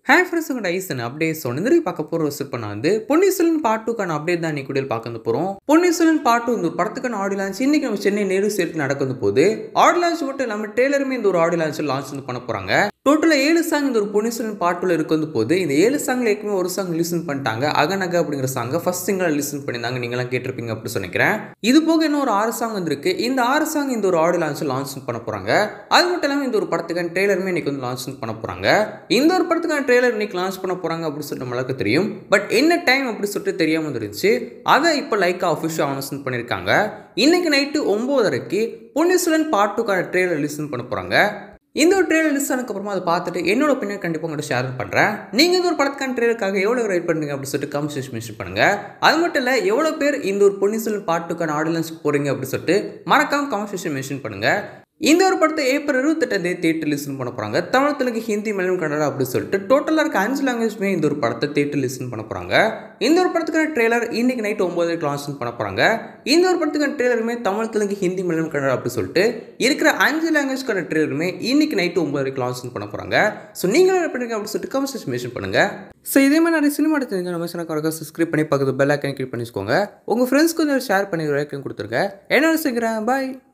hey friends உங்கள் ஐசன் updates ஒன்று இந்த பார்க்க போகிற விசிட் பண்ண வந்து பொன்னியின் பார்ட் டூக்கான அப்டேட் தான் இன்னைக்கு வீடியோ பார்க்க வந்து போகிறோம் பொன்னியின் பார்ட் டூ இந்த ஒரு படத்துக்கான ஆடியோ லான்ச் இன்னைக்கு நம்ம சென்னை நேரு ஸ்டேட்டில் நடக்க வந்து போகுது ஆடியோ லான்ச் மட்டும் இல்லாமல் டேலருமே இந்த ஒரு ஆடியோ லான்ச் லான்ச் வந்து பண்ண போகிறாங்க டோட்டலாக ஏழு சாங் இந்த ஒரு பொன்னியின் பார்ட் டூவில் இருக்க வந்து போகுது இந்த ஏழு சாங்கில் ஏற்கனவே ஒரு சாங் லிசன் பண்ணிட்டாங்க அகநக அப்படிங்கிற சாங்கை ஃபர்ஸ்ட் சிங்கில் லிசன் பண்ணியிருந்தாங்க நீங்களாம் கேட்டிருப்பீங்க அப்படின்னு சொன்னிக்கிறேன் இது போக இன்னும் ஒரு ஆறு சாங் வந்திருக்கு இந்த ஆறு சாங் இந்த ஒரு ஆடியோ லான்ச் லான்ச் பண்ண போகிறாங்க அது மட்டும் இல்லாமல் இந்த ஒரு படத்துக்கான ட்ரெய்லருமே இன்னைக்கு வந்து லான்ச் பண்ண போகிறாங்க இந்த ஒரு படத்துக்கான ட்ரெய்லர் இன்னைக்கு லான்ச் பண்ண போகிறாங்க அப்படின்னு சொல்லிட்டு நம்மளுக்கு தெரியும் பட் என்ன டைம் அப்படி சொல்லிட்டு தெரியாமல் இருந்துச்சு அதை இப்போ லைக்கா அஃபிஷியல் அனௌன்ஸ்மெண்ட் பண்ணியிருக்காங்க இன்னைக்கு நைட்டு ஒம்போதரைக்கு பொன்னிசுலன் பார்ட் டூக்கான ட்ரெய்லர் லிசன் பண்ண போகிறாங்க இந்த ஒரு ட்ரெயிலர் லிஸ்ட் ஆனதுக்கப்புறமா அதை பார்த்துட்டு என்னோட ஒப்பீனியன் கண்டிப்பாக உங்கள்கிட்ட ஷேர் பண்ணுறேன் நீங்கள் இந்த ஒரு படத்துக்கான ட்ரெயிலருக்காக எவ்வளோ ரைட் பண்ணுங்க அப்படின்னு சொல்லிட்டு கமெண்ட் மென்ஷன் பண்ணுங்கள் அது மட்டும் இல்லை எவ்வளோ பேர் இந்த ஒரு பொன்னிசுலன் பாட்டுக்கான ஆடியன்ஸ்க்கு போகிறீங்க அப்படின்னு சொல்லிட்டு மறக்காம கமெண்ட் செக்ஷன் மென்ஷன் பண்ணுங்கள் இந்த ஒரு படத்தை ஏப்ரல் இருபத்தெட்டாம் தேதி தேட்டர் லிசன் பண்ண போகிறாங்க தமிழ் தெலுங்கு ஹிந்தி மலையாளம் கன்னடா அப்படின்னு சொல்லிட்டு டோட்டலாக இருக்க அஞ்சு லாங்குவேஜ்மே இந்த ஒரு படத்தை தேட்டர் லிசன் பண்ண போகிறாங்க இந்த ஒரு படத்துக்கான ட்ரெய்லர் இன்னைக்கு நைட் ஒம்பதுக்கு லான்ச் பண்ண போகிறாங்க இந்த ஒரு படத்துக்கான ட்ரெய்லருமே தமிழ் தெலுங்கு ஹிந்தி மலையாளம் கன்னடா அப்படின்னு சொல்லிட்டு இருக்கிற அஞ்சு லாங்குவேஜ்க்கான ட்ரெய்லருமே இன்னைக்கு நைட்டு ஒம்பதுக்கு லான்ச் பண்ண போகிறாங்க ஸோ நீங்களும் என்ன பண்ணுங்க அப்படின்னு சொல்லிட்டு கமெண்ட் மென்ஷன் பண்ணுங்கள் ஸோ இதே மாதிரி நிறைய சினிமா எடுத்து நம்ம சேனல் சப்ஸ்கிரைப் பண்ணி பக்கத்து பெல் ஐக்கன் கிளிக் பண்ணிக்கோங்க உங்கள் ஃப்ரெண்ட்ஸ்க்கு கொஞ்சம் ஷேர் பண்ணி லைக்கன் கொடுத்துருங்க என்ன செய்கிறேன் பாய்